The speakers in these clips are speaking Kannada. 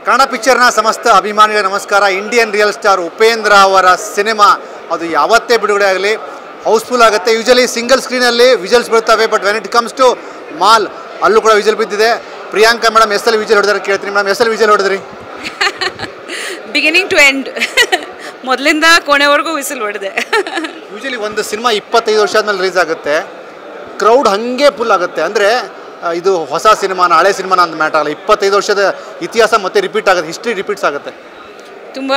ಕನ್ನಡ ಪಿಕ್ಚರ್ನ ಸಮಸ್ತ ಅಭಿಮಾನಿಗಳ ನಮಸ್ಕಾರ ಇಂಡಿಯನ್ ರಿಯಲ್ ಸ್ಟಾರ್ ಉಪೇಂದ್ರ ಅವರ ಸಿನಿಮಾ ಅದು ಯಾವತ್ತೇ ಬಿಡುಗಡೆ ಆಗಲಿ ಹೌಸ್ಫುಲ್ ಆಗುತ್ತೆ ಯೂಶಲಿ ಸಿಂಗಲ್ ಸ್ಕ್ರೀನಲ್ಲಿ ವಿಜಲ್ಸ್ ಬೀಳ್ತವೆ but when it comes to mall ಅಲ್ಲೂ ಕೂಡ ವಿಜಲ್ ಬಿದ್ದಿದೆ ಪ್ರಿಯಾಂಕಾ ಮೇಡಮ್ ಎಷ್ಟಲ್ಲಿ ವಿಜಲ್ ಹೊಡೆದ್ರೆ ಕೇಳ್ತೀನಿ madam ಎಷ್ಟಲ್ಲಿ whistle ಹೊಡೆದ್ರಿ beginning to end ಮೊದಲಿಂದ ಕೊನೆವರೆಗೂ ವಿಸಿಲ್ ಹೊಡೆದೆ ಯೂಶಲಿ ಒಂದು ಸಿನಿಮಾ ಇಪ್ಪತ್ತೈದು ವರ್ಷ ಆದಮೇಲೆ ರಿಲೀಸ್ ಆಗುತ್ತೆ ಕ್ರೌಡ್ ಹಾಗೆ ಫುಲ್ ಆಗುತ್ತೆ ಅಂದರೆ ಇದು ಹೊಸ ಸಿನಿಮಾನ ಹಳೆ ಸಿನಿಮಾನ ಅಂತ ಮ್ಯಾಟ್ ಆಗಲ್ಲ ಇಪ್ಪತ್ತೈದು ವರ್ಷದ ಇತಿಹಾಸ ಮತ್ತೆ ರಿಪೀಟ್ ಆಗುತ್ತೆ ಹಿಸ್ಟ್ರಿ ರಿಪೀಟ್ಸ್ ಆಗುತ್ತೆ ತುಂಬ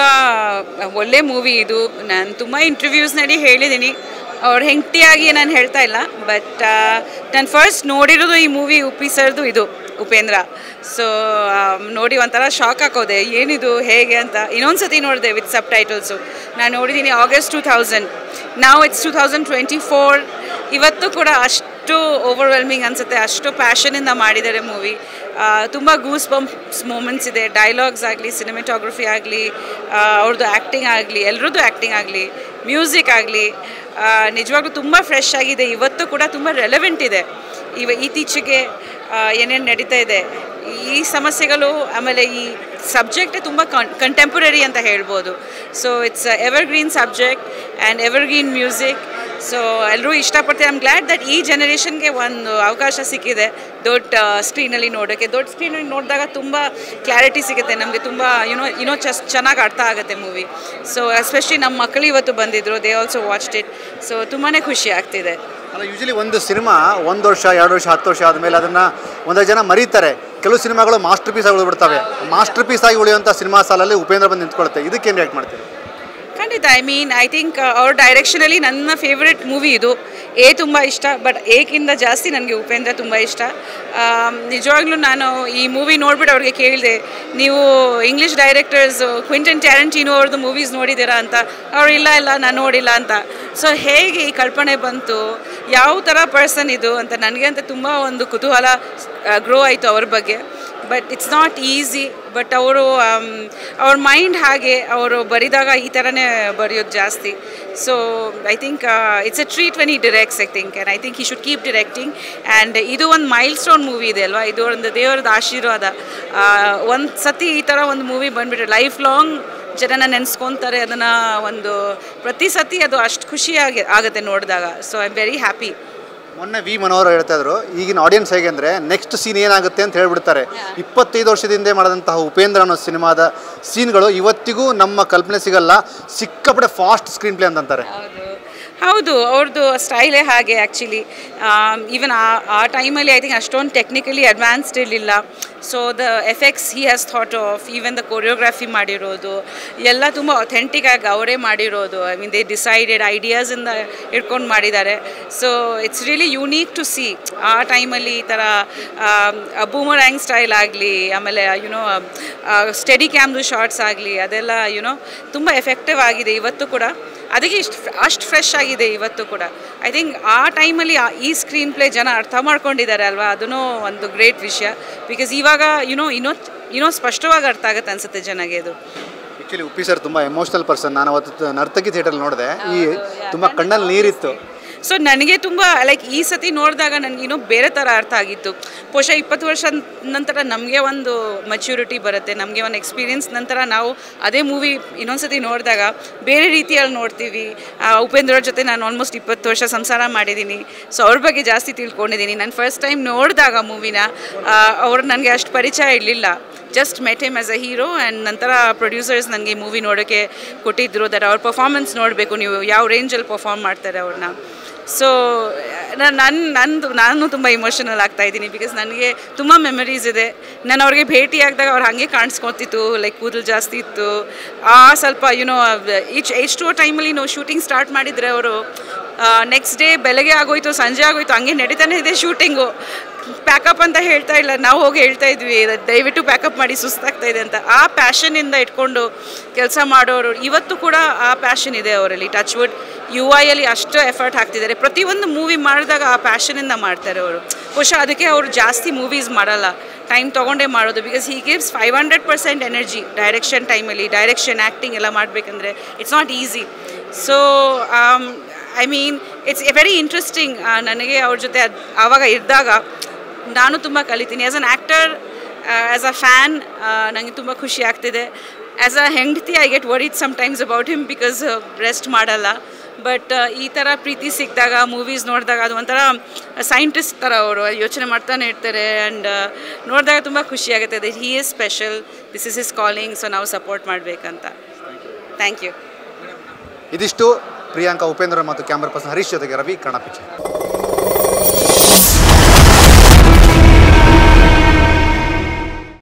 ಒಳ್ಳೆ ಮೂವಿ ಇದು ನಾನು ತುಂಬ ಇಂಟರ್ವ್ಯೂಸ್ನಲ್ಲಿ ಹೇಳಿದ್ದೀನಿ ಅವ್ರ ಹೆಂಡತಿಯಾಗಿ ನಾನು ಹೇಳ್ತಾ ಇಲ್ಲ ಬಟ್ ನಾನು ಫಸ್ಟ್ ನೋಡಿರೋದು ಈ ಮೂವಿ ಉಪ್ಪಿ ಸರ್ದು ಇದು ಉಪೇಂದ್ರ ಸೊ ನೋಡಿ ಒಂಥರ ಶಾಕ್ ಹಾಕೋದೆ ಏನಿದು ಹೇಗೆ ಅಂತ ಇನ್ನೊಂದು ಸತಿ ನೋಡಿದೆ ವಿತ್ ಸಬ್ ಟೈಟಲ್ಸು ನಾನು ನೋಡಿದ್ದೀನಿ ಆಗಸ್ಟ್ ಟೂ ತೌಸಂಡ್ ನಾವು it's two thousand twenty four ಇವತ್ತು ಕೂಡ ಅಷ್ಟು ಓವರ್ವೆಲ್ಮಿಂಗ್ ಅನಿಸುತ್ತೆ ಅಷ್ಟು ಪ್ಯಾಷನಿಂದ ಮಾಡಿದ್ದಾರೆ ಮೂವಿ ತುಂಬ ಗೂಸ್ ಬಂಪ್ಸ್ ಮೂಮೆಂಟ್ಸ್ ಇದೆ ಡೈಲಾಗ್ಸ್ ಆಗಲಿ ಸಿನಿಮೆಟೋಗ್ರಫಿ ಆಗಲಿ ಅವ್ರದ್ದು ಆ್ಯಕ್ಟಿಂಗ್ ಆಗಲಿ ಎಲ್ರದ್ದು ಆ್ಯಕ್ಟಿಂಗ್ ಆಗಲಿ ಮ್ಯೂಸಿಕ್ ಆಗಲಿ ನಿಜವಾಗ್ಲೂ ತುಂಬ ಫ್ರೆಶ್ ಆಗಿದೆ ಇವತ್ತು ಕೂಡ ತುಂಬ ರೆಲೆವೆಂಟ್ ಇದೆ ಇವ ಇತ್ತೀಚೆಗೆ ಏನೇನು ನಡೀತಾ ಇದೆ ಈ ಸಮಸ್ಯೆಗಳು ಆಮೇಲೆ ಈ ಸಬ್ಜೆಕ್ಟೇ ತುಂಬ ಕನ್ ಕಂಟೆಂಪ್ರರಿ ಅಂತ ಹೇಳ್ಬೋದು so it's evergreen subject and evergreen music so ಎಲ್ಲರೂ ಇಷ್ಟಪಡ್ತೀವಿ ಐಮ್ ಗ್ಲ್ಯಾಡ್ ದಟ್ ಈ ಜನ ಒಂದು ಅವಕಾಶ ಸಿಕ್ಕಿದೆ ದೊಡ್ಡ ಸ್ಕ್ರೀನಲ್ಲಿ ನೋಡೋಕ್ಕೆ ದೊಡ್ಡ ಸ್ಕ್ರೀನಲ್ಲಿ ನೋಡಿದಾಗ ತುಂಬ ಕ್ಲಾರಿಟಿ ಸಿಗುತ್ತೆ ನಮಗೆ ತುಂಬ ಯುನೋ ಇನ್ನೂ ಚಸ್ ಚೆನ್ನಾಗಿ ಅರ್ಥ ಆಗುತ್ತೆ ಮೂವಿ ಸೊ ಎಸ್ಪೆಷಲಿ ನಮ್ಮ ಮಕ್ಕಳು ಇವತ್ತು ಬಂದಿದ್ದರು they also watched it so ತುಂಬಾ ಖುಷಿ ಆಗ್ತಿದೆ ಅಲ್ಲ ಯೂಶಲಿ ಒಂದು ಸಿನಿಮಾ ಒಂದು ವರ್ಷ ಎರಡು ವರ್ಷ ಹತ್ತು ವರ್ಷ ಆದಮೇಲೆ ಅದನ್ನು ಒಂದಷ್ಟು ಜನ ಮರೀತಾರೆ ಕೆಲವು ಸಿನಿಮಾಗಳು ಮಾಸ್ಟರ್ ಪೀಸ್ ಆಗಿ ಉಳಿಬಿಡ್ತವೆ ಮಾಸ್ಟರ್ ಪೀಸ್ ಆಗಿ ಉಳಿಯುವಂಥ ಸಿನಿಮಾ ಸಾಲಲ್ಲಿ ಉಪೇಂದ್ರ ಬಂದು ನಿಂತ್ಕೊಳುತ್ತೆ ಇದಕ್ಕೇನು ರಿಯಾಕ್ಟ್ ಮಾಡ್ತೀವಿ ಖಂಡಿತ ಐ ಮೀನ್ ಐ ಥಿಂಕ್ ಅವ್ರ ಡೈರೆಕ್ಷನಲ್ಲಿ ನನ್ನ ಫೇವ್ರೆಟ್ ಮೂವಿ ಇದು ಎ ತುಂಬ ಇಷ್ಟ ಬಟ್ ಏಕ್ಕಿಂತ ಜಾಸ್ತಿ ನನಗೆ ಉಪೇಂದ್ರ ತುಂಬ ಇಷ್ಟ ನಿಜವಾಗ್ಲೂ ನಾನು ಈ ಮೂವಿ ನೋಡ್ಬಿಟ್ಟು ಅವ್ರಿಗೆ ಕೇಳಿದೆ ನೀವು ಇಂಗ್ಲೀಷ್ ಡೈರೆಕ್ಟರ್ಸ್ ಕ್ವಿಂಟನ್ ಟ್ಯಾರಂಟಿನೋ ಅವ್ರದ್ದು ಮೂವೀಸ್ ನೋಡಿದ್ದೀರಾ ಅಂತ ಅವ್ರು ಇಲ್ಲ ಇಲ್ಲ ನಾನು ನೋಡಿಲ್ಲ ಅಂತ ಸೊ ಹೇಗೆ ಈ ಕಲ್ಪನೆ ಬಂತು ಯಾವ ಥರ ಪರ್ಸನ್ ಇದು ಅಂತ ನನಗೆ ಅಂತ ತುಂಬ ಒಂದು ಕುತೂಹಲ ಗ್ರೋ ಆಯಿತು ಅವ್ರ ಬಗ್ಗೆ but it's not easy but ಅವರು ಅವ್ರ ಮೈಂಡ್ ಹಾಗೆ ಅವರು ಬರಿದಾಗ ಈ ಥರನೇ ಬರೆಯೋದು ಜಾಸ್ತಿ so I think it's a treat when he directs I think and I think he should keep directing and ಇದು ಒಂದು ಮೈಲ್ ಸ್ಟೋನ್ ಮೂವಿ ಇದೆ ಅಲ್ವಾ ಇದು ಒಂದು ದೇವರದ ಆಶೀರ್ವಾದ ಒಂದು ಸತಿ ಈ ಥರ ಒಂದು ಮೂವಿ ಬಂದುಬಿಟ್ರೆ ಲೈಫ್ ಲಾಂಗ್ ಜನನ ನೆನೆಸ್ಕೊತಾರೆ ಅದನ್ನು ಒಂದು ಪ್ರತಿ ಸತಿ ಅದು ಅಷ್ಟು ಖುಷಿಯಾಗಿ ಆಗುತ್ತೆ ನೋಡಿದಾಗ so I am very happy ಮೊನ್ನೆ ವಿ ಮನೋಹರ್ ಹೇಳ್ತಾ ಇದ್ರು ಈಗಿನ ಆಡಿಯನ್ಸ್ ಹೇಗೆ ಅಂದರೆ ನೆಕ್ಸ್ಟ್ ಸೀನ್ ಏನಾಗುತ್ತೆ ಅಂತ ಹೇಳ್ಬಿಡ್ತಾರೆ ಇಪ್ಪತ್ತೈದು ವರ್ಷದ ಹಿಂದೆ ಮಾಡಿದಂತಹ ಉಪೇಂದ್ರ ಅನ್ನೋ ಸಿನಿಮಾದ ಸೀನ್ಗಳು ಇವತ್ತಿಗೂ ನಮ್ಮ ಕಲ್ಪನೆ ಸಿಗಲ್ಲ ಸಿಕ್ಕಾಪಟ್ಟೆ ಫಾಸ್ಟ್ ಸ್ಕ್ರೀನ್ ಪ್ಲೇ ಅಂತಂತಾರೆ ಹೌದು ಹೌದು ಅವ್ರದ್ದು ಸ್ಟೈಲೇ ಹಾಗೆ ಆ್ಯಕ್ಚುಲಿ ಈವನ್ ಆ ಆ ಟೈಮಲ್ಲಿ ಐ ಥಿಂಕ್ ಅಷ್ಟೊಂದು ಟೆಕ್ನಿಕಲಿ ಅಡ್ವಾನ್ಸ್ಡ್ ಇರಲಿಲ್ಲ so the effects he has thought of even the choreography ಮಾಡಿರೋದು ಎಲ್ಲ ತುಂಬ ಅಥೆಂಟಿಕ್ ಆಗಿ ಅವರೇ ಮಾಡಿರೋದು ಐ ಮೀನ್ ದೇ ಡಿಸೈಡೆಡ್ ಐಡಿಯಾಸಿಂದ ಇಟ್ಕೊಂಡು ಮಾಡಿದ್ದಾರೆ so it's really unique to see ಆ ಟೈಮಲ್ಲಿ ಈ ಥರ ಬೂಮರ್ಯಾಂಗ್ ಸ್ಟೈಲ್ ಆಗಲಿ ಆಮೇಲೆ ಯುನೋ ಸ್ಟಡಿ ಕ್ಯಾಮ್ದು ಶಾರ್ಟ್ಸ್ ಆಗಲಿ ಅದೆಲ್ಲ ಯುನೋ ತುಂಬ ಎಫೆಕ್ಟಿವ್ ಆಗಿದೆ ಇವತ್ತು ಕೂಡ ಅದಕ್ಕೆ ಇಷ್ಟು ಅಷ್ಟು ಫ್ರೆಶ್ ಆಗಿದೆ ಇವತ್ತು ಕೂಡ ಐ ಥಿಂಕ್ ಆ ಟೈಮಲ್ಲಿ ಈ ಸ್ಕ್ರೀನ್ ಪ್ಲೇ ಜನ ಅರ್ಥ ಮಾಡ್ಕೊಂಡಿದ್ದಾರೆ ಅಲ್ವಾ ಅದೂ ಒಂದು ಗ್ರೇಟ್ ವಿಷಯ ಬಿಕಾಸ್ ಇವಾಗ ಯುನೋ ಇನ್ನೂ ಇನ್ನೂ ಸ್ಪಷ್ಟವಾಗಿ ಅರ್ಥ ಆಗುತ್ತೆ ಅನ್ಸುತ್ತೆ ಜನಗೆ ಇದು ಆ್ಯಕ್ಚುಲಿ ಉಪ್ಪಿ ಸರ್ ತುಂಬ ಎಮೋಷ್ನಲ್ ಪರ್ಸನ್ ನಾನು ಅವತ್ತು ನರ್ತಕಿ ಥಿಯೇಟರ್ ನೋಡಿದೆ ಈ ತುಂಬ ಕಣ್ಣಲ್ಲಿ ನೀರಿತ್ತು ಸೊ ನನಗೆ ತುಂಬ ಲೈಕ್ ಈ ಸತಿ ನೋಡಿದಾಗ ನನಗೆ ಇನ್ನೂ ಬೇರೆ ಥರ ಅರ್ಥ ಆಗಿತ್ತು ಬಹುಶಃ ಇಪ್ಪತ್ತು ವರ್ಷ ನಂತರ ನಮಗೆ ಒಂದು ಮೆಚ್ಯೂರಿಟಿ ಬರುತ್ತೆ ನಮಗೆ ಒಂದು ಎಕ್ಸ್ಪೀರಿಯನ್ಸ್ ನಂತರ ನಾವು ಅದೇ ಮೂವಿ ಇನ್ನೊಂದು ಸತಿ ನೋಡಿದಾಗ ಬೇರೆ ರೀತಿಯಲ್ಲಿ ನೋಡ್ತೀವಿ ಉಪೇಂದ್ರ ಅವ್ರ ಜೊತೆ ನಾನು ಆಲ್ಮೋಸ್ಟ್ ಇಪ್ಪತ್ತು ವರ್ಷ ಸಂಸಾರ ಮಾಡಿದ್ದೀನಿ ಸೊ ಅವ್ರ ಬಗ್ಗೆ ಜಾಸ್ತಿ ತಿಳ್ಕೊಂಡಿದ್ದೀನಿ ನಾನು ಫಸ್ಟ್ ಟೈಮ್ ನೋಡಿದಾಗ ಮೂವಿನ ಅವ್ರು ನನಗೆ ಅಷ್ಟು ಪರಿಚಯ ಇರಲಿಲ್ಲ just met him as a hero and ನಂತರ ಪ್ರೊಡ್ಯೂಸರ್ಸ್ ನನಗೆ ಮೂವಿ ನೋಡೋಕ್ಕೆ ಕೊಟ್ಟಿದ್ದರು ದಟ್ ಅವ್ರ ಪರ್ಫಾರ್ಮೆನ್ಸ್ ನೋಡಬೇಕು ನೀವು ಯಾವ ರೇಂಜಲ್ಲಿ ಪರ್ಫಾರ್ಮ್ ಮಾಡ್ತಾರೆ ಅವ್ರನ್ನ ಸೊ ನನ್ನ ನಂದು ನಾನು ತುಂಬ ಇಮೋಷನಲ್ ಆಗ್ತಾ ಇದ್ದೀನಿ ಬಿಕಾಸ್ ನನಗೆ ತುಂಬ ಮೆಮರೀಸ್ ಇದೆ ನಾನು ಅವ್ರಿಗೆ ಭೇಟಿ ಆಗಿದಾಗ ಅವ್ರು ಹಾಗೆ ಕಾಣಿಸ್ಕೊತಿತ್ತು ಲೈಕ್ ಕೂದಲು ಜಾಸ್ತಿ ಇತ್ತು ಆ ಸ್ವಲ್ಪ ಯುನೋ ಇಚ್ ಎಷ್ಟೋ ಟೈಮಲ್ಲಿ ನಾವು ಶೂಟಿಂಗ್ ಸ್ಟಾರ್ಟ್ ಮಾಡಿದರೆ ಅವರು ನೆಕ್ಸ್ಟ್ ಡೇ ಬೆಳಗ್ಗೆ ಆಗೋಯ್ತು ಸಂಜೆ ಆಗೋಯ್ತು ಹಂಗೆ ನಡೀತಾನೆ ಇದೆ ಶೂಟಿಂಗು ಪ್ಯಾಕಪ್ ಅಂತ ಹೇಳ್ತಾ ಇಲ್ಲ ನಾವು ಹೋಗಿ ಹೇಳ್ತಾ ಇದ್ವಿ ದಯವಿಟ್ಟು ಪ್ಯಾಕಪ್ ಮಾಡಿ ಸುಸ್ತಾಗ್ತಾ ಇದೆ ಅಂತ ಆ ಪ್ಯಾಷನಿಂದ ಇಟ್ಕೊಂಡು ಕೆಲಸ ಮಾಡೋರು ಇವತ್ತು ಕೂಡ ಆ ಪ್ಯಾಷನ್ ಇದೆ ಅವರಲ್ಲಿ ಟಚ್ ವುಡ್ ಯು ಐಯಲ್ಲಿ ಅಷ್ಟು ಎಫರ್ಟ್ ಹಾಕ್ತಿದ್ದಾರೆ ಪ್ರತಿಯೊಂದು ಮೂವಿ ಮಾಡಿದಾಗ ಆ ಪ್ಯಾಷನಿಂದ ಮಾಡ್ತಾರೆ ಅವರು ಬಹುಶಃ ಅದಕ್ಕೆ ಅವರು ಜಾಸ್ತಿ ಮೂವೀಸ್ ಮಾಡಲ್ಲ ಟೈಮ್ ತೊಗೊಂಡೇ ಮಾಡೋದು because he gives five hundred percent energy direction ಟೈಮಲ್ಲಿ ಡೈರೆಕ್ಷನ್ ಆ್ಯಕ್ಟಿಂಗ್ ಎಲ್ಲ ಮಾಡಬೇಕಂದ್ರೆ it's not easy so I mean it's very interesting ನನಗೆ ಅವ್ರ ಜೊತೆ ಅದು ಆವಾಗ ಇದ್ದಾಗ ನಾನು ತುಂಬ ಕಲಿತೀನಿ as an actor as a fan ನನಗೆ ತುಂಬ ಖುಷಿ ಆಗ್ತಿದೆ ಆ್ಯಸ್ ಅ ಹೆಂಡತಿ I get worried sometimes about him because rest ಮಾಡಲ್ಲ ಬಟ್ ಈ ಥರ ಪ್ರೀತಿ ಸಿಕ್ಕಿದಾಗ ಮೂವೀಸ್ ನೋಡಿದಾಗ ಅದು ಒಂಥರ ಸೈಂಟಿಸ್ಟ್ ಥರ ಅವರು ಯೋಚನೆ ಮಾಡ್ತಾನೆ ಇರ್ತಾರೆ ಆ್ಯಂಡ್ ನೋಡಿದಾಗ ತುಂಬ ಖುಷಿ ಆಗುತ್ತೆ that he is special this is is calling so ನಾವು ಸಪೋರ್ಟ್ ಮಾಡಬೇಕಂತ ಥ್ಯಾಂಕ್ ಯು ಇದಿಷ್ಟು ಪ್ರಿಯಾಂಕಾ ಉಪೇಂದ್ರ ಮತ್ತು ಕ್ಯಾಮ್ರಾ ಪರ್ಸನ್ ಹರೀಶ್ ಜೊತೆಗೆ ರವಿ ಕನ್ನಡ ಪಿಕ್ಚರ್